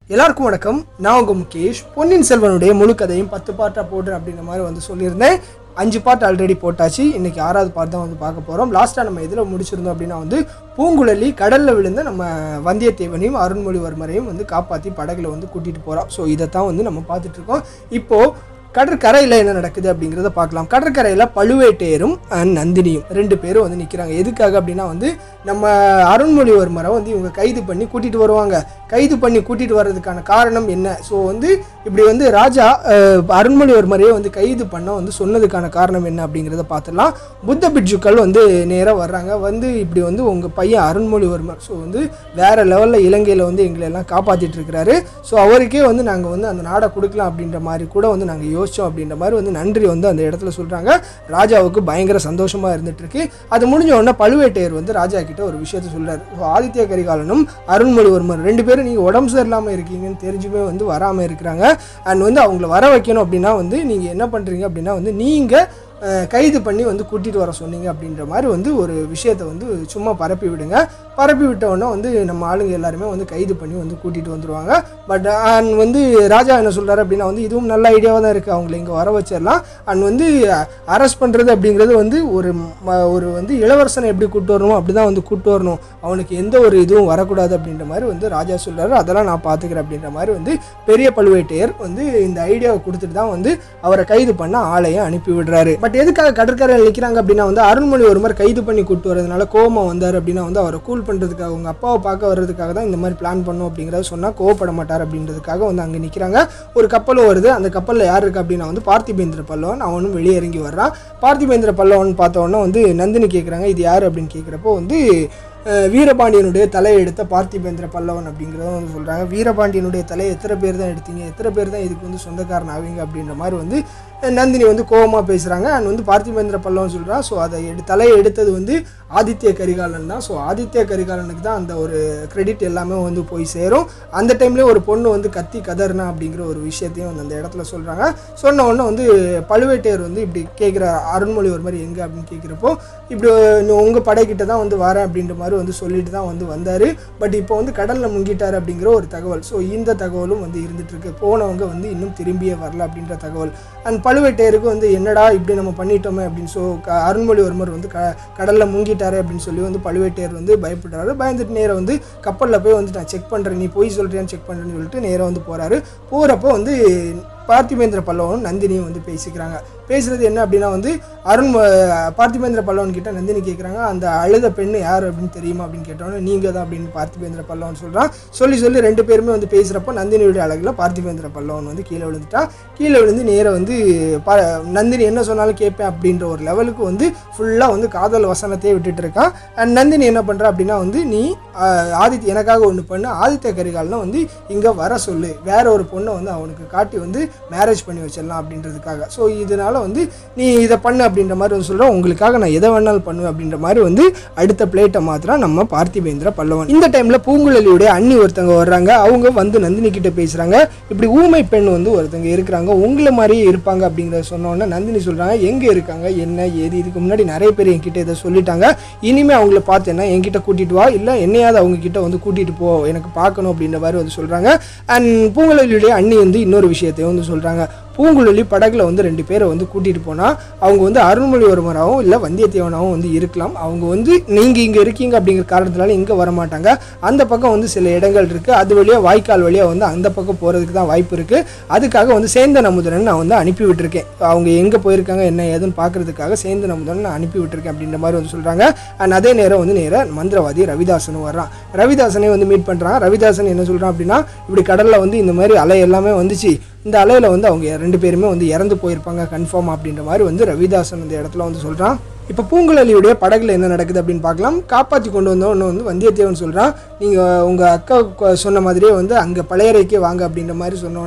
எல்லாருக்கும் வணக்கம் நான் உங்கள் முகேஷ் பொன்னியின் செல்வனுடைய முழு கதையும் பத்து பார்ட்டாக போடுறேன் அப்படின்ற மாதிரி வந்து சொல்லியிருந்தேன் அஞ்சு பார்ட் ஆல்ரெடி போட்டாச்சு இன்னைக்கு ஆறாவது பார்ட் தான் வந்து பார்க்க போகிறோம் லாஸ்ட்டாக நம்ம இதில் முடிச்சிருந்தோம் அப்படின்னா வந்து பூங்குழலி கடலில் விழுந்த நம்ம வந்தியத்தேவனையும் அருண்மொழிவர்மரையும் வந்து காப்பாற்றி படகுல வந்து கூட்டிகிட்டு போகிறோம் ஸோ இதைத்தான் வந்து நம்ம பார்த்துட்டு இருக்கோம் இப்போது கடற்கரையில் என்ன நடக்குது அப்படிங்கிறத பார்க்கலாம் கடற்கரையில் பழுவேட்டையரும் and நந்தினியும் ரெண்டு பேரும் வந்து நிற்கிறாங்க எதுக்காக அப்படின்னா வந்து நம்ம அருண்மொழிவர்மரை வந்து இவங்க கைது பண்ணி கூட்டிகிட்டு வருவாங்க கைது பண்ணி கூட்டிகிட்டு வர்றதுக்கான காரணம் என்ன ஸோ வந்து இப்படி வந்து ராஜா அஹ், அருண்மொழிவர்மரையே வந்து கைது பண்ண வந்து சொன்னதுக்கான காரணம் என்ன அப்படிங்கிறத பார்த்துடலாம் புத்த பிட்ஜுக்கள் வந்து நேராக வர்றாங்க வந்து இப்படி வந்து உங்கள் பையன் அருண்மொழிவர்மர் ஸோ வந்து வேறு லெவலில் இலங்கையில் வந்து எங்களை எல்லாம் காப்பாற்றிட்டு இருக்கிறாரு ஸோ அவருக்கே வந்து நாங்கள் வந்து அந்த நாடை கொடுக்கலாம் அப்படின்ற மாதிரி கூட வந்து நாங்கள் யோசித்தோம் அப்படின்ற மாதிரி வந்து நன்றி வந்து அந்த இடத்துல சொல்கிறாங்க ராஜாவுக்கு பயங்கர சந்தோஷமாக இருந்துட்டு இருக்கு அது முடிஞ்ச உடனே பழுவேட்டையர் வந்து ராஜா கிட்ட ஒரு விஷயத்த சொல்றாரு ஸோ ஆதித்ய கரிகாலனும் அருண்மொழிவர்மர் ரெண்டு பேரும் நீங்கள் உடம்பு சரியில்லாமல் இருக்கீங்கன்னு தெரிஞ்சுமே வந்து வராமல் இருக்கிறாங்க அண்ட் வந்து அவங்கள வர வைக்கணும் அப்படின்னா வந்து நீங்கள் என்ன பண்ணுறீங்க அப்படின்னா வந்து நீங்கள் அஹ், கைது பண்ணி வந்து கூட்டிகிட்டு வர சொன்னீங்க அப்படின்ற மாதிரி வந்து ஒரு விஷயத்தை வந்து சும்மா பரப்பி விடுங்க பரப்பி விட்ட உடனே வந்து நம்ம ஆளுங்க எல்லாருமே வந்து கைது பண்ணி வந்து கூட்டிகிட்டு வந்துடுவாங்க பட் அண்ட் வந்து ராஜா என்ன சொல்கிறாரு அப்படின்னா வந்து இதுவும் நல்ல ஐடியாவாக தான் இருக்குது அவங்கள இங்கே வர வச்சிடலாம் அண்ட் வந்து அரெஸ்ட் பண்ணுறது அப்படிங்கிறது வந்து ஒரு ம- ஒரு வந்து இளவரசனை எப்படி கூட்டு வரணுமோ அப்படி தான் வந்து கூட்டு வரணும் அவனுக்கு எந்த ஒரு இதுவும் வரக்கூடாது அப்படின்ற மாதிரி வந்து ராஜா சொல்கிறாரு அதெல்லாம் நான் பார்த்துக்கிறேன் அப்படின்ற மாதிரி வந்து பெரிய பழுவேட்டையர் வந்து இந்த ஐடியாவை கொடுத்துட்டு தான் வந்து அவரை கைது பண்ண ஆளையும் அனுப்பி விடுறாரு பட் எதுக்காக கடற்கரையில் நிற்கிறாங்க அப்படின்னா வந்து அருண்மொழிவர்மர் கைது பண்ணி கூட்டு வரதுனால கோவமா வந்தார் அப்படின்னா வந்து அவரை கூல் பண்ணுறதுக்காக உங்கள் அப்பாவை பார்க்க வர்றதுக்காக தான் இந்த மாதிரி பிளான் பண்ணோம் அப்படிங்கிறத சொன்னால் கோவப்பட மாட்டார் அப்படின்றதுக்காக வந்து அங்கே நிற்கிறாங்க ஒரு கப்பலும் வருது அந்த கப்பலில் யார் இருக்கு அப்படின்னா வந்து பார்த்திபேந்திர பல்லவன் அவனும் வெளியே இறங்கி வர்றான் பார்த்திபேந்திர பல்லவன் பார்த்த உடனே வந்து நந்தினி கேட்குறாங்க இது யார் அப்படின்னு கேட்குறப்போ வந்து அஹ், வீரபாண்டியனுடைய தலையை எடுத்த பார்த்திபேந்திர பல்லவன் அப்படிங்கிறத வந்து சொல்கிறாங்க வீரபாண்டியனுடைய தலையை எத்தனை பேர் தான் எடுத்தீங்க எத்தனை பேர் தான் இதுக்கு வந்து சொந்தக்காரன் ஆவீங்க அப்படின்ற மாதிரி வந்து அஹ், நந்தினி வந்து கோவமாக பேசுகிறாங்க அண்ட் வந்து பார்த்திபேந்திர பல்லவன் சொல்கிறான் ஸோ அதை எடு தலையை எடுத்தது வந்து ஆதித்ய கரிகாலன் தான் ஸோ ஆதித்ய கரிகாலனுக்கு தான் அந்த ஒரு கிரெடிட் எல்லாமே வந்து போய் சேரும் அந்த டைம்லேயே ஒரு பொண்ணு வந்து கத்தி கதறினா அப்படிங்கிற ஒரு விஷயத்தையும் வந்து அந்த இடத்துல சொல்கிறாங்க சொன்ன உடனே வந்து பழுவேட்டையர் வந்து இப்படி கேட்குற அருண்மொழிவர்மர் எங்கே அப்படின்னு கேட்குறப்போ இப்படி உங்கள் படைக்கிட்ட தான் வந்து வரேன் அப்படின்ற மாதிரி வந்து சொல்லிட்டு தான் வந்து வந்தார் பட் இப்போ வந்து கடலில் முங்கிட்டார் அப்படிங்கிற ஒரு தகவல் ஸோ இந்த தகவலும் வந்து இருந்துட்டு இருக்கு போனவங்க வந்து இன்னும் திரும்பியே வரல அப்படின்ற தகவல் அண்ட் பழுவேட்டையருக்கு வந்து என்னடா இப்படி நம்ம பண்ணிட்டோமே அப்படின்னு ஸோ அருண்மொழிவர்மர் வந்து க கடலில் முங்கிட்டாரு அப்படின்னு சொல்லி வந்து பழுவேட்டையர் வந்து பயப்படுறாரு பயந்துட்டு நேரா வந்து கப்பலில் போய் வந்து நான் செக் பண்ணுறேன் நீ பொய் சொல்கிறியான்னு செக் பண்ணுறேன்னு சொல்லிட்டு நேராக வந்து போகிறாரு போகிறப்போ வந்து பார்த்திபேந்திர பல்லவனும் நந்தினியும் வந்து பேசிக்கிறாங்க பேசுறது என்ன அப்படின்னா வந்து அருண் அஹ், பார்த்திபேந்திர பல்லவன் கிட்ட நந்தினி கேட்குறாங்க அந்த அழுத பெண்ணு யார் அப்படின்னு தெரியுமா அப்படின்னு கேட்டோன்னே நீங்கள் தான் அப்படின்னு பார்த்திபேந்திர பல்லவன் சொல்கிறான் சொல்லி சொல்லி ரெண்டு பேருமே வந்து பேசுகிறப்போ நந்தினியுடைய அழகில் பார்த்திபேந்திர பல்லவன் வந்து கீழே விழுந்துட்டா கீழே விழுந்து நேராக வந்து ப நந்தினி என்ன சொன்னாலும் கேட்பேன் அப்படின்ற ஒரு லெவலுக்கு வந்து ஃபுல்லாக வந்து காதல் வசனத்தையே விட்டுட்டு இருக்கான் அண்ட் நந்தினி என்ன பண்ணுறா அப்படின்னா வந்து நீ அஹ், ஆதித்ய எனக்காக ஒன்று பண்ணு ஆதித்ய கரிகாலனை வந்து இங்கே வர சொல்லு வேற ஒரு பொண்ணை வந்து அவனுக்கு காட்டி வந்து மேரேஜ் பண்ணி வச்சிடலாம் அப்படின்றதுக்காக ஸோ இதனால வந்து நீ இதை பண்ணு அப்படின்ற மாதிரி வந்து சொல்கிறேன் உங்களுக்காக நான் எதை வேணாலும் பண்ணுவேன் அப்படின்ற மாதிரி வந்து அடுத்த பிளேட்டை மாத்திரம் நம்ம பார்த்திபேந்திர பல்லவன் இந்த டைமில் பூங்குழலியுடைய அண்ணி ஒருத்தங்க வர்றாங்க அவங்க வந்து நந்தினி கிட்ட பேசுகிறாங்க இப்படி ஊமை பெண் வந்து ஒருத்தங்க இருக்கிறாங்க உங்களை மாதிரியே இருப்பாங்க அப்படிங்கிறத சொன்ன உடனே நந்தினி சொல்கிறாங்க எங்கே இருக்காங்க என்ன ஏது இதுக்கு முன்னாடி நிறைய பேர் என்கிட்ட இதை சொல்லிட்டாங்க இனிமே அவங்கள பார்த்தேன்னா என்கிட்ட கூட்டிட்டு வா இல்லை என்னையாவது அவங்க கிட்ட வந்து கூட்டிட்டு போ எனக்கு பார்க்கணும் அப்படின்ற மாதிரி வந்து சொல்கிறாங்க அண்ட் பூங்குழலியுடைய அண்ணி வந்து இன்னொரு விஷயத்தையும் வந்து சொல்கிறாங்க பூங்குழலி படகுல வந்து ரெண்டு பேரை வந்து கூட்டிகிட்டு போனால் அவங்க வந்து அருண்மொழிவர்மராகவும் இல்லை வந்தியத்தேவனாகவும் வந்து இருக்கலாம் அவங்க வந்து நீங்கள் இங்கே இருக்கீங்க அப்படிங்கிற காரணத்தினால இங்கே வரமாட்டாங்க அந்த பக்கம் வந்து சில இடங்கள் இருக்குது அது வழியாக வாய்க்கால் வழியாக வந்து அந்த பக்கம் போகிறதுக்கு தான் வாய்ப்பு இருக்குது அதுக்காக வந்து சேந்தன் அமுதன் நான் வந்து அனுப்பி விட்டுருக்கேன் அவங்க எங்கே போயிருக்காங்க என்ன ஏதுன்னு பார்க்கறதுக்காக சேந்தன் அமுதன் நான் அனுப்பி விட்டுருக்கேன் அப்படின்ற மாதிரி வந்து சொல்கிறாங்க அண்ட் அதே நேரம் வந்து நேராக மந்திரவாதி ரவிதாசனும் வர்றான் ரவிதாசனை வந்து மீட் பண்ணுறான் ரவிதாசன் என்ன சொல்கிறான் அப்படின்னா இப்படி கடலில் வந்து இந்த மாதிரி அலை எல்லாமே வந்துச்சு இந்த அலையில் வந்து அவங்க ரெண்டு பேருமே வந்து இறந்து போயிருப்பாங்க கன்ஃபார்ம் அப்படின்ற மாதிரி வந்து ரவிதாசன் இந்த இடத்துல வந்து சொல்கிறான் இப்போ பூங்குழலியுடைய படகுல என்ன நடக்குது அப்படின்னு பார்க்கலாம் காப்பாற்றி கொண்டு வந்த ஒன்று வந்து வந்தியத்தேவன் சொல்கிறான் நீங்கள் உங்கள் அக்கா கொ- சொன்ன மாதிரியே வந்து அங்கே பழையறைக்கே வாங்க அப்படின்ற மாதிரி சொன்னோன்னே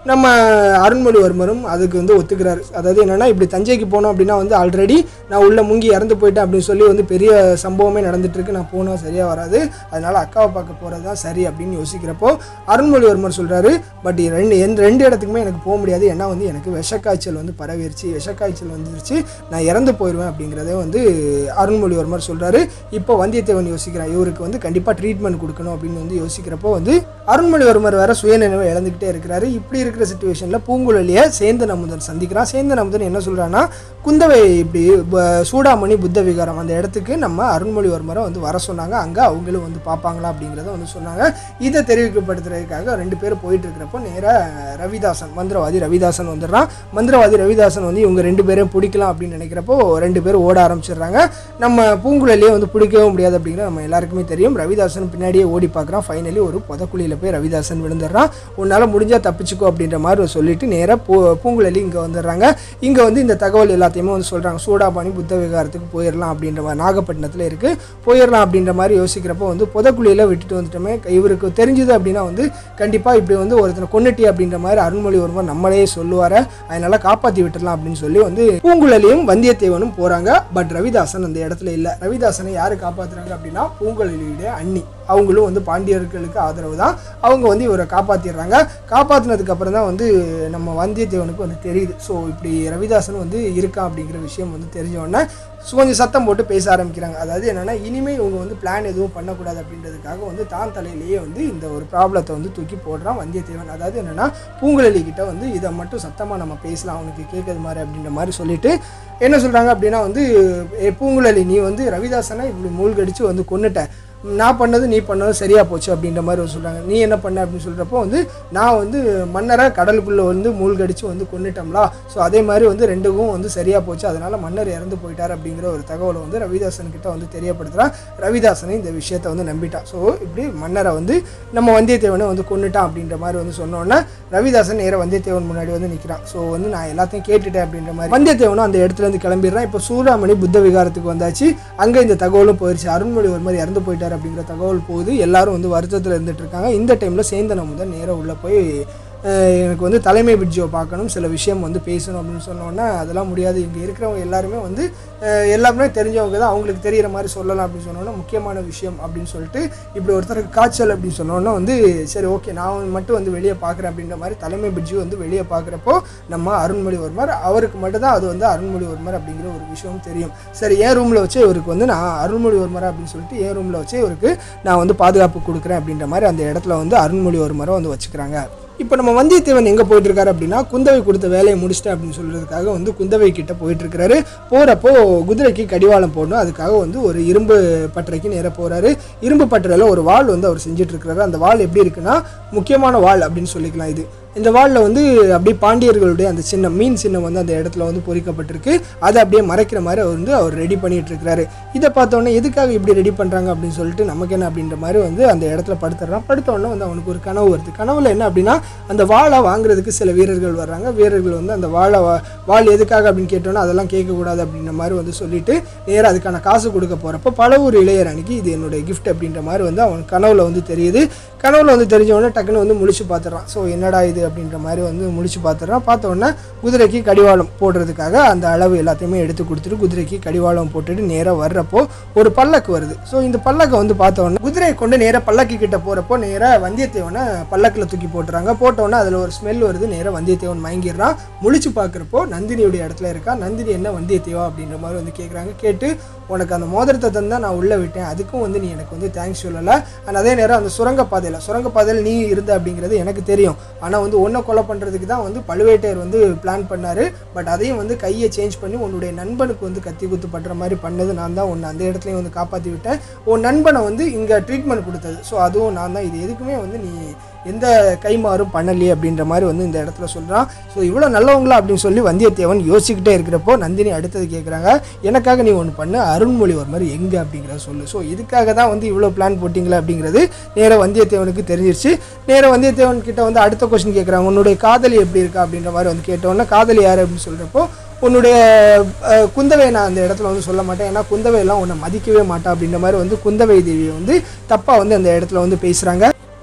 நம்ம அருண்மொழிவர்மரும் அதுக்கு வந்து ஒத்துக்கிறாரு அதாவது என்னன்னா இப்படி தஞ்சைக்கு போனோம் அப்படின்னா வந்து ஆல்ரெடி நான் உள்ள முங்கி இறந்து போயிட்டேன் அப்படின்னு சொல்லி வந்து பெரிய சம்பவமே நடந்துட்டு இருக்கு நான் போனால் சரியா வராது அதனால அக்காவை பார்க்க போறது தான் சரி அப்படின்னு யோசிக்கிறப்போ அருண்மொழிவர்மர் சொல்றாரு பட் ரெண்டு எந்த ரெண்டு இடத்துக்குமே எனக்கு போக முடியாது ஏன்னா வந்து எனக்கு விஷக்காய்ச்சல் வந்து பரவிருச்சு விஷக்காய்ச்சல் வந்துருச்சு நான் இறந்து போயிடுவேன் அப்படிங்கிறதே வந்து அருண்மொழிவர்மர் சொல்றாரு இப்போ வந்தியத்தேவன் யோசிக்கிறான் இவருக்கு வந்து கண்டிப்பாக ட்ரீட்மெண்ட் கொடுக்கணும் அப்படின்னு வந்து யோசிக்கிறப்போ வந்து அருண்மொழிவர்மர் வேற சுயநினைவை இழந்துக்கிட்டே இருக்கிறாரு இப்படி இருக்கிற சுச்சுவேஷனில் பூங்குழலியை சேந்தன் அமுதன் சந்திக்கிறான் சேந்தன் அமுதன் என்ன சொல்றான்னா குந்தவை இப்படி ப- சூடாமணி புத்த விகாரம் அந்த இடத்துக்கு நம்ம அருண்மொழிவர்மரை வந்து வர சொன்னாங்க அங்கே அவங்களும் வந்து பார்ப்பாங்களா அப்படிங்கிறத வந்து சொன்னாங்க இதை தெரிவிக்கப்படுத்துறதுக்காக ரெண்டு பேரும் போயிட்டு இருக்கிறப்போ நேராக ரவிதாசன் மந்திரவாதி ரவிதாசன் வந்துடுறான் மந்திரவாதி ரவிதாசன் வந்து இவங்க ரெண்டு பேரையும் பிடிக்கலாம் அப்படின்னு நினைக்கிறப்போ ரெண்டு பேரும் ஓட ஆரம்பிச்சிடுறாங்க நம்ம பூங்குழலியே வந்து பிடிக்கவே முடியாது அப்படிங்கிற நம்ம எல்லாருக்குமே தெரியும் ரவிதாசன் பின்னாடியே ஓடி பார்க்குறான் ஃபைனலி ஒரு புதக்குழியில் போய் ரவிதாசன் விழுந்துடுறான் உன்னால் முடிஞ்சால் தப்பிச்சுக்கோ அப்படின்ற மாதிரி சொல்லிட்டு நேராக பூ பூங்குழலி இங்கே வந்துடுறாங்க இங்கே வந்து இந்த தகவல் எல்லாத்தையுமே வந்து சொல்கிறாங்க சூடாபாணி புத்த விகாரத்துக்கு போயிடலாம் அப்படின்ற மாதிரி நாகப்பட்டினத்தில் இருக்குது போயிடலாம் அப்படின்ற மாதிரி யோசிக்கிறப்போ வந்து புதக்குழியில் விட்டுட்டு வந்துட்டோமே இவருக்கு தெரிஞ்சுது அப்படின்னா வந்து கண்டிப்பாக இப்படி வந்து ஒருத்தனை கொன்னுட்டி அப்படின்ற மாதிரி அருண்மொழிவர்மர் நம்மளே சொல்லுவார அதனால காப்பாற்றி விட்டுடலாம் அப்படின்னு சொல்லி வந்து பூங்குழலியும் வந்தியத்தேவனும் போகிறாங்க பட் ரவிதாசன் அந்த இடத்துல இல்லை ரவிதாசனை யார் காப்பாற்றுறாங்க அப்படின்னா பூங்குழலியுடைய அண்ணி அவங்களும் வந்து பாண்டியர்களுக்கு ஆதரவு தான் அவங்க வந்து இவரை காப்பாற்றிடுறாங்க காப்பாற்றினதுக்கு அப்புறம் தான் வந்து நம்ம வந்தியத்தேவனுக்கு வந்து தெரியுது ஸோ இப்படி ரவிதாசன் வந்து இருக்கான் அப்படிங்கிற விஷயம் வந்து தெரிஞ்ச உடனே ஸோ கொஞ்சம் சத்தம் போட்டு பேச ஆரம்பிக்கிறாங்க அதாவது என்னன்னா இனிமேல் இவங்க வந்து பிளான் எதுவும் பண்ணக்கூடாது அப்படின்றதுக்காக வந்து தான் தலையிலேயே வந்து இந்த ஒரு ப்ராப்ளத்தை வந்து தூக்கி போடுறான் வந்தியத்தேவன் அதாவது என்னன்னா பூங்குழலி கிட்ட வந்து இதை மட்டும் சத்தமாக நம்ம பேசலாம் அவனுக்கு கேட்கறது மாதிரி அப்படின்ற மாதிரி சொல்லிட்டு என்ன சொல்கிறாங்க அப்படின்னா வந்து "ஏ, பூங்குழலி நீ வந்து ரவிதாசனை இப்படி மூழ்கடிச்சு வந்து கொன்னுட்ட நான் பண்ணது நீ பண்ணது சரியா போச்சு அப்படின்ற மாதிரி சொல்கிறாங்க நீ என்ன பண்ண அப்படின்னு சொல்கிறப்போ வந்து நான் வந்து மன்னரை கடலுக்குள்ளே வந்து மூழ்கடிச்சு வந்து கொன்னுட்டோம்லா ஸோ அதே மாதிரி வந்து ரெண்டுக்கும் வந்து சரியா போச்சு அதனால மன்னர் இறந்து போயிட்டார் அப்படிங்கிற ஒரு தகவலை வந்து ரவிதாசன் கிட்ட வந்து தெரியப்படுத்துகிறான் ரவிதாசனை இந்த விஷயத்தை வந்து நம்பிட்டான் ஸோ இப்படி மன்னரை வந்து நம்ம வந்தியத்தேவனை வந்து கொன்னுட்டான் அப்படின்ற மாதிரி வந்து சொன்னோன்னே ரவிதாசன் நேராக வந்தியத்தேவன் முன்னாடி வந்து நிற்கிறான் ஸோ வந்து நான் எல்லாத்தையும் கேட்டுட்டேன் அப்படின்ற மாதிரி வந்தியத்தேவனும் அந்த இடத்துல இருந்து கிளம்பிடுறான் இப்போ சூடாமணி புத்த விகாரத்துக்கு வந்தாச்சு அங்கே இந்த தகவலும் போயிடுச்சு அருண்மொழிவர்மர் இறந்து போயிட்டார் அப்படிங்கிற தகவல் போகுது எல்லாரும் வந்து வருத்தத்தில் இருந்துட்டு இருக்காங்க இந்த டைமில் சேந்தன் அமுதன் நேராக உள்ளே போய் அஹ், எனக்கு வந்து தலைமை பிட்ஜியை பார்க்கணும் சில விஷயம் வந்து பேசணும் அப்படின்னு சொன்னோன்னே அதெல்லாம் முடியாது இங்கே இருக்கிறவங்க எல்லாருமே வந்து அஹ், எல்லாருமே தெரிஞ்சவங்க தான் அவங்களுக்கு தெரியிற மாதிரி சொல்லலாம் அப்படின்னு சொன்னோன்னா முக்கியமான விஷயம் அப்படின்னு சொல்லிட்டு இப்படி ஒருத்தருக்கு காய்ச்சல் அப்படின்னு சொன்னோன்னா வந்து சரி ஓகே நான் மட்டும் வந்து வெளியே பார்க்குறேன் அப்படின்ற மாதிரி தலைமை பிட்ஜி வந்து வெளியே பார்க்குறப்போ நம்ம அருண்மொழிவர்மர் அவருக்கு மட்டும்தான் அது வந்து அருண்மொழிவர்மர் அப்படிங்கிற ஒரு விஷயம் தெரியும் சரி என் ரூமில் வச்சு இவருக்கு வந்து நான் அருண்மொழிவர்மர் அப்படின்னு சொல்லிட்டு என் ரூமில் வச்சு இவருக்கு நான் வந்து பாதுகாப்பு கொடுக்குறேன் அப்படின்ற மாதிரி அந்த இடத்துல வந்து அருண்மொழிவர்மரை வந்து வச்சுக்கிறாங்க இப்போ நம்ம வந்தியத்தேவன் எங்கே போயிட்டு இருக்காரு அப்படின்னா குந்தவை கொடுத்த வேலையை முடிச்சிட்டேன் அப்படின்னு சொல்றதுக்காக வந்து குந்தவை கிட்ட போயிட்டு இருக்காரு போகிறப்போ குதிரைக்கு கடிவாளம் போடணும் அதுக்காக வந்து ஒரு இரும்பு பட்டறைக்கு நேராக போறாரு இரும்பு பட்டறையில் ஒரு வாள் வந்து அவர் செஞ்சுட்டு இருக்கிறாரு அந்த வாள் எப்படி இருக்குன்னா முக்கியமான வாள் அப்படின்னு சொல்லிக்கலாம் இது இந்த வாளில் வந்து அப்படியே பாண்டியர்களுடைய அந்த சின்னம் மீன் சின்னம் வந்து அந்த இடத்துல வந்து பொறிக்கப்பட்டிருக்கு அதை அப்படியே மறைக்கிற மாதிரி அவர் வந்து அவர் ரெடி பண்ணிட்டு இருக்கிறாரு இதை பார்த்தோன்னே எதுக்காக இப்படி ரெடி பண்ணுறாங்க அப்படின்னு சொல்லிட்டு நமக்கு என்ன அப்படின்ற மாதிரி வந்து அந்த இடத்துல படுத்துடுறான் படுத்த உடனே வந்து அவனுக்கு ஒரு கனவு வருது கனவுல என்ன அப்படின்னா அந்த வாளை வாங்குறதுக்கு சில வீரர்கள் வர்றாங்க வீரர்கள் வந்து அந்த வாழை வா- வாள் எதுக்காக அப்படின்னு கேட்டோன்னா அதெல்லாம் கேட்கக்கூடாது அப்படின்ற மாதிரி வந்து சொல்லிட்டு நேராக அதுக்கான காசு கொடுக்க போகிறப்போ பல ஒரு இளையர் அன்னைக்கு இது என்னுடைய கிஃப்ட் அப்படின்ற மாதிரி வந்து அவன் கனவுல வந்து தெரியுது கனவுல வந்து தெரிஞ்ச உடனே டக்குன்னு வந்து முழிச்சு பார்த்துறான் ஸோ என்னடா இது அப்படின்ற மாதிரி வந்து முழிச்சு பார்த்துறான் பார்த்த உடனே குதிரைக்கு கடிவாளம் போடுறதுக்காக அந்த அளவு எல்லாத்தையுமே எடுத்து கொடுத்துட்டு குதிரைக்கு கடிவாளம் போட்டுட்டு நேராக வர்றப்போ ஒரு பல்லக்கு வருது ஸோ இந்த பல்லக்கை வந்து பார்த்த உடனே குதிரையை கொண்டு நேராக பல்லக்கு கிட்ட போகிறப்போ நேராக வந்தியத்தேவனை பல்லக்கில் தூக்கி போட்டுறாங்க போட்ட உடனே அதில் ஒரு ஸ்மெல் வருது நேராக வந்தியத்தேவன் மயங்கிடுறான் முழிச்சு பார்க்குறப்போ நந்தினியுடைய இடத்துல இருக்கா நந்தினி என்ன வந்தியத்தேவா அப்படின்ற மாதிரி வந்து கேட்குறாங்க கேட்டு உனக்கு அந்த மோதிரத்தை தந்தா நான் உள்ளே விட்டேன் அதுக்கும் வந்து நீ எனக்கு வந்து தேங்க்ஸ் சொல்லலை அண்ட் அதே நேரம் அந்த சுரங்கப்பாதையில் சுரங்கப்பாதையில் நீ இருந்த அப்படிங்கிறது எனக்கு தெரியும் ஆனால் வந்து உன்னை கொலை பண்ணுறதுக்கு தான் வந்து பழுவேட்டையர் வந்து பிளான் பண்ணாரு பட் அதையும் வந்து கையை சேஞ்ச் பண்ணி உன்னுடைய நண்பனுக்கு வந்து கத்தி குத்து படுற மாதிரி பண்ணது நான் தான் உன்னை அந்த இடத்துலையும் வந்து காப்பாற்றி விட்டேன் உன் நண்பனை வந்து இங்கே ட்ரீட்மெண்ட் கொடுத்தது ஸோ அதுவும் நான் தான் இது எதுக்குமே வந்து நீ எந்த கைமாறும் பண்ணலையே அப்படின்ற மாதிரி வந்து இந்த இடத்துல சொல்கிறான் ஸோ இவ்வளோ நல்லவங்களா அப்படின்னு சொல்லி வந்தியத்தேவன் யோசிச்சுக்கிட்டே இருக்கிறப்போ நந்தினி அடுத்தது கேட்குறாங்க எனக்காக நீ ஒன்று பண்ணு அருண்மொழிவர்மர் எங்கே அப்படிங்கிறத சொல்லு ஸோ இதுக்காக தான் வந்து இவ்வளோ பிளான் போட்டிங்களா அப்படிங்கிறது நேராக வந்தியத்தேவனுக்கு தெரிஞ்சிருச்சு நேராக வந்தியத்தேவன் கிட்ட வந்து அடுத்த கொஸ்டின் கேட்குறாங்க உன்னுடைய காதலி எப்படி இருக்கா அப்படின்ற மாதிரி வந்து கேட்டோன்னே காதலி யார் அப்படின்னு சொல்கிறப்போ உன்னுடைய அஹ், குந்தவை நான் அந்த இடத்துல வந்து சொல்ல மாட்டேன் ஏன்னா குந்தவை எல்லாம் உன்னை மதிக்கவே மாட்டா அப்படின்ற மாதிரி வந்து குந்தவை தேவியை வந்து தப்பாக வந்து அந்த இடத்துல வந்து பேசுகிறாங்க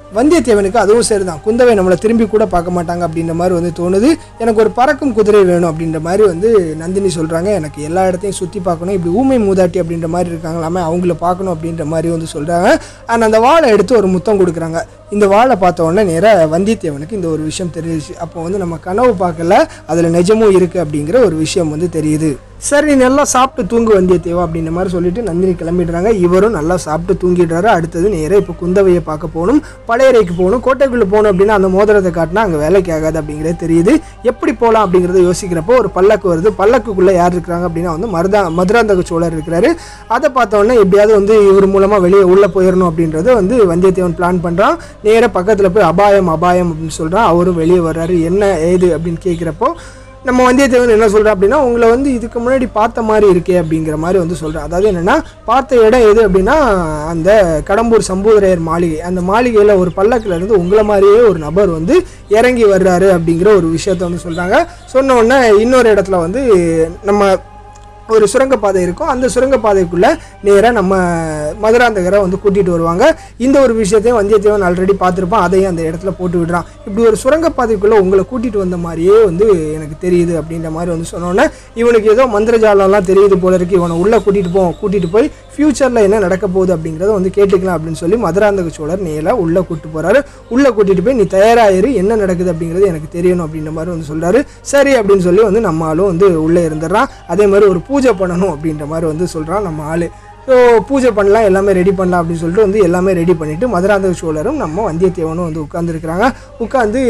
வந்தியத்தேவனுக்கு அதுவும் சரிதான் குந்தவை நம்மளை திரும்பி கூட பார்க்க மாட்டாங்க அப்படின்ற மாதிரி வந்து தோணுது எனக்கு ஒரு பறக்கும் குதிரை வேணும் அப்படின்ற மாதிரி வந்து நந்தினி சொல்கிறாங்க எனக்கு எல்லா இடத்தையும் சுற்றி பார்க்கணும் இப்படி ஊமை மூதாட்டி அப்படின்ற மாதிரி இருக்காங்களாமே அவங்கள பார்க்கணும் அப்படின்ற மாதிரி வந்து சொல்கிறாங்க அண்ட் அந்த வாளை எடுத்து ஒரு முத்தம் கொடுக்குறாங்க இந்த வாளை பார்த்த உடனே நேராக வந்தியத்தேவனுக்கு இந்த ஒரு விஷயம் தெரிஞ்சிச்சு அப்போ வந்து நம்ம கனவு பார்க்கல அதில் நிஜமும் இருக்குது அப்படிங்கிற ஒரு விஷயம் வந்து தெரியுது சரி நீ நல்லா சாப்பிட்டு தூங்கு வந்தியத்தேவா அப்படின்ற மாதிரி சொல்லிட்டு நந்தினி கிளம்பிடுறாங்க இவரும் நல்லா சாப்பிட்டு தூங்கிடுறாரு அடுத்தது நேராக இப்போ குந்தவையை பார்க்க போகணும் பழையறைக்கு போகணும் கோட்டைக்குள்ளே போகணும் அப்படின்னா அந்த மோதிரத்தை காட்டினா அங்கே வேலைக்கு ஆகாது அப்படிங்கிறது தெரியுது எப்படி போகலாம் அப்படிங்கிறத யோசிக்கிறப்போ ஒரு பல்லக்கு வருது பல்லக்குக்குள்ளே யார் இருக்கிறாங்க அப்படின்னா வந்து மருதா மதுராந்தக சோழர் இருக்கிறாரு அதை பார்த்த உடனே எப்படியாவது வந்து இவர் மூலமாக வெளியே உள்ளே போயிடணும் அப்படின்றத வந்து வந்தியத்தேவன் பிளான் பண்ணுறான் நேராக பக்கத்தில் போய் அபாயம் அபாயம் அப்படின்னு சொல்கிறான் அவரும் வெளியே வர்றாரு என்ன ஏது அப்படின்னு கேட்குறப்போ நம்ம வந்தியத்தேவன் என்ன சொல்கிறேன் அப்படின்னா உங்களை வந்து இதுக்கு முன்னாடி பார்த்த மாதிரி இருக்கே அப்படிங்கிற மாதிரி வந்து சொல்கிறேன் அதாவது என்னென்னா பார்த்த இடம் எது அப்படின்னா அந்த கடம்பூர் சம்பூதரையர் மாளிகை அந்த மாளிகையில் ஒரு பல்லக்கில் இருந்து உங்களை மாதிரியே ஒரு நபர் வந்து இறங்கி வர்றாரு அப்படிங்கிற ஒரு விஷயத்த வந்து சொல்கிறாங்க சொன்ன உடனே இன்னொரு இடத்துல வந்து நம்ம ஒரு சுரங்கப்பாதை இருக்கும் அந்த சுரங்கப்பாதைக்குள்ளே நேராக நம்ம மதுராந்தகரை வந்து கூட்டிகிட்டு வருவாங்க இந்த ஒரு விஷயத்தையும் வந்தியத்தேவன் ஆல்ரெடி பார்த்துருப்பான் அதையும் அந்த இடத்துல போட்டு விடுறான் இப்படி ஒரு சுரங்கப்பாதைக்குள்ளே உங்களை கூட்டிகிட்டு வந்த மாதிரியே வந்து எனக்கு தெரியுது அப்படின்ற மாதிரி வந்து சொன்னோன்னே இவனுக்கு ஏதோ மந்திரஜாலம்லாம் தெரியுது போல இருக்கு இவனை உள்ளே கூட்டிகிட்டு போவோம் கூட்டிகிட்டு போய் ஃப்யூச்சரில் என்ன நடக்க போகுது அப்படிங்கிறத வந்து கேட்டுக்கலாம் அப்படின்னு சொல்லி மதுராந்தக சோழர் நேராக உள்ளே கூட்டிட்டு போகிறாரு உள்ளே கூட்டிகிட்டு போய் நீ தயாராகிரு என்ன நடக்குது அப்படிங்கிறது எனக்கு தெரியணும் அப்படின்ற மாதிரி வந்து சொல்கிறாரு சரி அப்படின்னு சொல்லி வந்து நம்ம ஆளும் வந்து உள்ளே இருந்துடுறான் அதே மாதிரி ஒரு பூஜை பண்ணணும் அப்படின்ற மாதிரி வந்து சொல்கிறான் நம்ம ஆள் ஸோ பூஜை பண்ணலாம் எல்லாமே ரெடி பண்ணலாம் அப்படின்னு சொல்லிட்டு வந்து எல்லாமே ரெடி பண்ணிவிட்டு மதுராந்தக சோழரும் நம்ம வந்தியத்தேவனும் வந்து உட்காந்துருக்குறாங்க உட்காந்து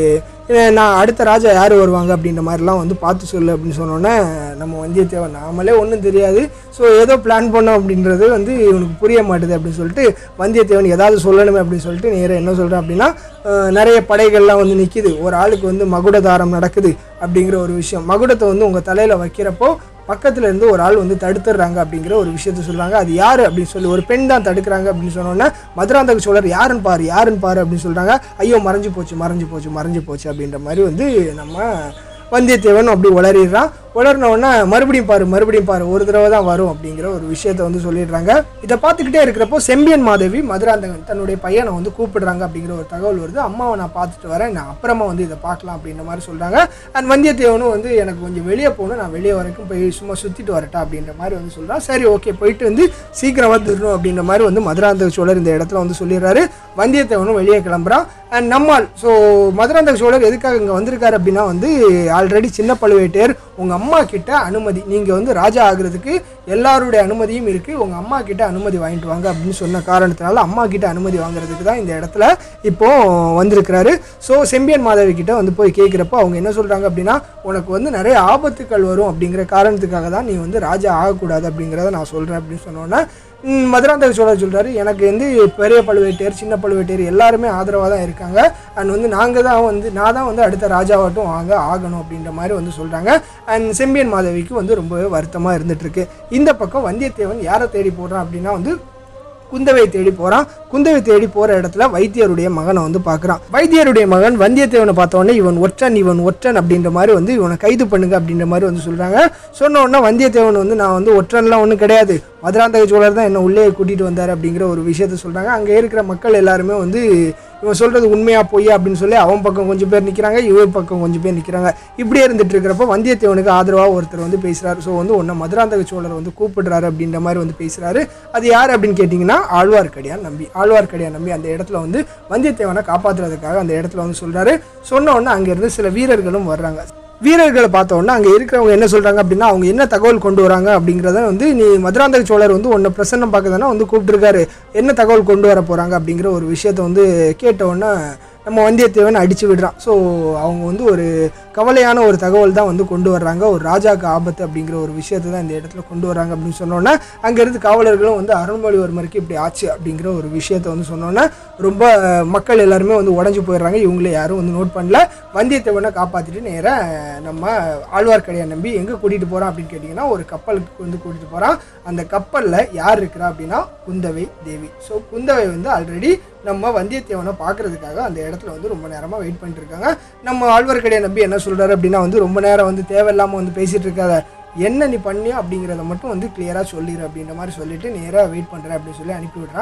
அஹ் நான் அடுத்த ராஜா யார் வருவாங்க அப்படின்ற மாதிரிலாம் வந்து பார்த்து சொல்லு அப்படின்னு சொன்னோன்னே நம்ம வந்தியத்தேவன் நாமளே ஒன்றும் தெரியாது ஸோ ஏதோ பிளான் பண்ணோம் அப்படின்றது வந்து இவனுக்கு புரிய மாட்டுது அப்படின்னு சொல்லிட்டு வந்தியத்தேவன் ஏதாவது சொல்லணுமே அப்படின்னு சொல்லிட்டு நேராக என்ன சொல்கிறேன் அப்படின்னா அஹ் நிறைய படைகள்லாம் வந்து நிற்கிது ஒரு ஆளுக்கு வந்து மகுடதாரம் நடக்குது அப்படிங்கிற ஒரு விஷயம் மகுடத்தை வந்து உங்கள் தலையில் வைக்கிறப்போ பக்கத்துல இருந்து ஒரு ஆள் வந்து தடுத்துடுறாங்க அப்படிங்கிற ஒரு விஷயத்த சொல்றாங்க அது யாரு அப்படின்னு சொல்லி ஒரு பெண் தான் தடுக்கிறாங்க அப்படின்னு சொன்னோன்னே மதுராந்தக சோழர் யாருன்னு பாரு யாருன்னு பாரு அப்படின்னு சொல்றாங்க ஐயோ மறைஞ்சு போச்சு மறைஞ்சு போச்சு மறைஞ்சு போச்சு அப்படின்ற மாதிரி வந்து நம்ம வந்தியத்தேவன் அப்படி உளறிடுறான் உளர்ன உடனே மறுபடியும் பாரு மறுபடியும் பாரு ஒரு தடவை தான் வரும் அப்படிங்கிற ஒரு விஷயத்த வந்து சொல்லிடுறாங்க இதை பார்த்துக்கிட்டே இருக்கிறப்போ செம்பியன் மாதவி மதுராந்தகன் தன்னுடைய பையனை வந்து கூப்பிடுறாங்க அப்படிங்கிற ஒரு தகவல் வருது அம்மாவை நான் பார்த்துட்டு வரேன் நான் அப்புறமா வந்து இதை பார்க்கலாம் அப்படின்ற மாதிரி சொல்கிறாங்க அண்ட் வந்தியத்தேவனும் வந்து எனக்கு கொஞ்சம் வெளியே போகணும் நான் வெளியே வரைக்கும் போய் சும்மா சுற்றிட்டு வரட்டா அப்படின்ற மாதிரி வந்து சொல்கிறான் சரி ஓகே போயிட்டு வந்து சீக்கிரம் வந்துடணும் அப்படின்ற மாதிரி வந்து மதுராந்தக சோழர் இந்த இடத்துல வந்து சொல்லிடுறாரு வந்தியத்தேவனும் வெளியே கிளம்புறான் அண்ட் நம்மால் ஸோ மதுராந்தக சோழர் எதுக்காக இங்கே வந்திருக்காரு அப்படின்னா வந்து ஆல்ரெடி சின்ன பழுவேட்டையர் உங்கள் அம்மா கிட்ட அனுமதி நீங்கள் வந்து ராஜா ஆகுறதுக்கு எல்லாருடைய அனுமதியும் இருக்குது உங்கள் அம்மா கிட்ட அனுமதி வாங்கிட்டு வாங்க அப்படின்னு சொன்ன காரணத்தினால அம்மா கிட்ட அனுமதி வாங்குறதுக்கு தான் இந்த இடத்துல இப்போ வந்திருக்கிறாரு ஸோ செம்பியன் மாதவி கிட்ட வந்து போய் கேட்குறப்போ அவங்க என்ன சொல்கிறாங்க அப்படின்னா உனக்கு வந்து நிறைய ஆபத்துக்கள் வரும் அப்படிங்கிற காரணத்துக்காக தான் நீ வந்து ராஜா ஆகக்கூடாது அப்படிங்கிறத நான் சொல்கிறேன் அப்படின்னு சொன்னோன்னே ம், மதுராந்தக சோழர் சொல்கிறாரு எனக்கு வந்து பெரிய பழுவேட்டையர் சின்ன பழுவேட்டையர் எல்லாருமே ஆதரவாக தான் இருக்காங்க அண்ட் வந்து நாங்கள் தான் வந்து நான் தான் வந்து அடுத்த ராஜாவாட்டும் ஆக ஆகணும் அப்படின்ற மாதிரி வந்து சொல்கிறாங்க அண்ட் செம்பியன் மாதவிக்கு வந்து ரொம்பவே வருத்தமாக இருந்துகிட்ருக்கு இந்த பக்கம் வந்தியத்தேவன் யாரை தேடி போடுறான் அப்படின்னா வந்து குந்தவை தேடி போகிறான் குந்தவை தேடி போகிற இடத்துல வைத்தியருடைய மகனை வந்து பார்க்குறான் வைத்தியருடைய மகன் வந்தியத்தேவனை பார்த்த உடனே இவன் ஒற்றன் இவன் ஒற்றன் அப்படின்ற மாதிரி வந்து இவனை கைது பண்ணுங்க அப்படின்ற மாதிரி வந்து சொல்கிறாங்க சொன்ன உடனே வந்தியத்தேவன் வந்து நான் வந்து ஒற்றன்லாம் ஒன்றும் கிடையாது மதுராந்தக சோழர் தான் என்ன உள்ளே கூட்டிகிட்டு வந்தார் அப்படிங்கிற ஒரு விஷயத்த சொல்கிறாங்க அங்கே இருக்கிற மக்கள் எல்லாருமே வந்து இவன் சொல்கிறது உண்மையா பொய்யா அப்படின்னு சொல்லி அவன் பக்கம் கொஞ்சம் பேர் நிற்கிறாங்க இவர் பக்கம் கொஞ்சம் பேர் நிற்கிறாங்க இப்படியே இருந்துட்டு இருக்கிறப்ப வந்தியத்தேவனுக்கு ஆதரவாக ஒருத்தர் வந்து பேசுகிறாரு ஸோ வந்து உன்னை மதுராந்தக சோழர் வந்து கூப்பிடுறாரு அப்படின்ற மாதிரி வந்து பேசுகிறாரு அது யார் அப்படின்னு கேட்டிங்கன்னா ஆழ்வார்க்கடியான் நம்பி ஆழ்வார்க்கடியான் நம்பி அந்த இடத்துல வந்து வந்தியத்தேவனை காப்பாற்றுறதுக்காக அந்த இடத்துல வந்து சொல்கிறாரு சொன்ன உடனே அங்கேருந்து சில வீரர்களும் வர்றாங்க வீரர்களை பார்த்த உடனே அங்கே இருக்கிறவங்க என்ன சொல்கிறாங்க அப்படின்னா அவங்க என்ன தகவல் கொண்டு வராங்க அப்படிங்கிறத வந்து நீ மதுராந்தக சோழர் வந்து உன்னை பிரசன்னம் பார்க்க தானே வந்து கூப்பிட்டுருக்காரு என்ன தகவல் கொண்டு வர போகிறாங்க அப்படிங்கிற ஒரு விஷயத்த வந்து கேட்ட உடனே நம்ம வந்தியத்தேவன் அடிச்சு விடுறான் ஸோ அவங்க வந்து ஒரு கவலையான ஒரு தகவல் தான் வந்து கொண்டு வர்றாங்க ஒரு ராஜாக்கு ஆபத்து அப்படிங்கிற ஒரு விஷயத்தை தான் இந்த இடத்துல கொண்டு வராங்க அப்படின்னு சொன்னோன்னே அங்கேருந்து காவலர்களும் வந்து அருள்மொழிவர்மருக்கு இப்படி ஆச்சு அப்படிங்கிற ஒரு விஷயத்தை வந்து சொன்னோன்னே ரொம்ப மக்கள் எல்லாருமே வந்து உடஞ்சி போயிடுறாங்க இவங்கள யாரும் வந்து நோட் பண்ணல வந்தியத்தேவனை காப்பாற்றிட்டு நேராக நம்ம ஆழ்வார்க்கடியை நம்பி எங்கே கூட்டிகிட்டு போகிறான் அப்படின்னு கேட்டிங்கன்னா ஒரு கப்பலுக்கு வந்து கூட்டிகிட்டு போகிறான் அந்த கப்பலில் யார் இருக்கிறா அப்படின்னா குந்தவை தேவி ஸோ குந்தவை வந்து ஆல்ரெடி நம்ம வந்தியத்தேவனை பார்க்கறதுக்காக அந்த இடத்துல வந்து ரொம்ப நேரமாக வெயிட் பண்ணிட்டு இருக்காங்க நம்ம ஆழ்வார்க்கடியை நம்பி என்ன சொல்கிறாரு அப்படின்னா வந்து ரொம்ப நேரம் வந்து தேவையில்லாமல் வந்து பேசிகிட்டு இருக்காத என்ன நீ பண்ணியோ அப்படிங்கிறத மட்டும் வந்து கிளியராக சொல்லிடு அப்படின்ற மாதிரி சொல்லிட்டு நேராக வெயிட் பண்ணுறேன் அப்படின்னு சொல்லி அனுப்பி விடுறான்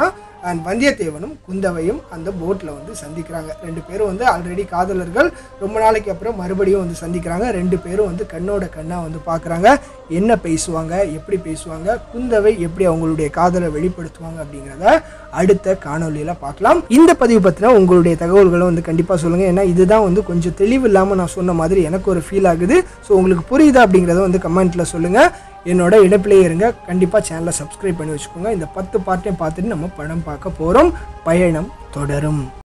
அண்ட் வந்தியத்தேவனும் குந்தவையும் அந்த போட்டில் வந்து சந்திக்கிறாங்க ரெண்டு பேரும் வந்து ஆல்ரெடி காதலர்கள் ரொம்ப நாளைக்கு அப்புறம் மறுபடியும் வந்து சந்திக்கிறாங்க ரெண்டு பேரும் வந்து கண்ணோட கண்ணாக வந்து பார்க்குறாங்க என்ன பேசுவாங்க எப்படி பேசுவாங்க குந்தவை எப்படி அவங்களுடைய காதலை வெளிப்படுத்துவாங்க அப்படிங்கிறத அடுத்த காணொலியில் பார்க்கலாம் இந்த பதிவு பற்றின உங்களுடைய தகவல்களை வந்து கண்டிப்பாக சொல்லுங்கள் ஏன்னா இதுதான் வந்து கொஞ்சம் தெளிவு இல்லாமல் நான் சொன்ன மாதிரி எனக்கு ஒரு ஃபீல் ஆகுது ஸோ உங்களுக்கு புரியுதா அப்படிங்கிறத வந்து கமெண்ட்டில் சொல்லுங்கள் என்னோட இணைப்பிலே இருங்க கண்டிப்பாக சேனலை சப்ஸ்கிரைப் பண்ணி வச்சுக்கோங்க இந்த பத்து பார்ட்டையும் பார்த்துட்டு நம்ம படம் பார்க்க போகிறோம் பயணம் தொடரும்